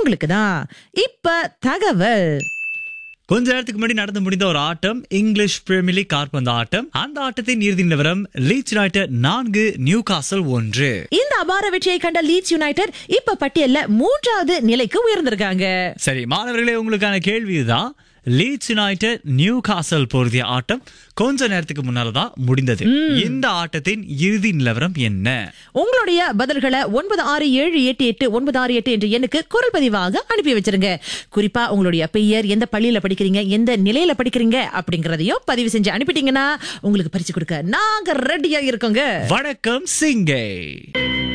உங்களுக்கு தான் இப்ப தகவல் கொஞ்ச நேரத்துக்கு முன்னாடி நடந்து முடிந்த ஒரு ஆட்டம் இங்கிலீஷ் பிரீமியர் லீக் கால்பந்து ஆட்டம் அந்த ஆட்டத்தின் இறுதி நிலவரம் லீச் யுனைடெட் நான்கு நியூ காசல் ஒன்று இந்த அபார வெற்றியை கண்ட லீட்ஸ் யுனைடெட் இப்ப பட்டியல்ல மூன்றாவது நிலைக்கு உயர்ந்திருக்காங்க சரி மாணவர்களே உங்களுக்கான கேள்வி இதுதான் லீட்ஸ் யுனைடெட் நியூ காசல் பொருதிய ஆட்டம் கொஞ்ச நேரத்துக்கு முன்னால தான் முடிந்தது இந்த ஆட்டத்தின் இறுதி நிலவரம் என்ன உங்களுடைய பதில்களை ஒன்பது ஆறு ஏழு எட்டு எட்டு ஒன்பது ஆறு எட்டு என்ற எண்ணுக்கு குரல் பதிவாக அனுப்பி வச்சிருங்க குறிப்பா உங்களுடைய பெயர் எந்த பள்ளியில படிக்கிறீங்க எந்த நிலையில படிக்கிறீங்க அப்படிங்கறதையும் பதிவு செஞ்சு அனுப்பிட்டீங்கன்னா உங்களுக்கு பரிசு கொடுக்க நாங்க ரெடியா இருக்கோங்க வணக்கம் சிங்கை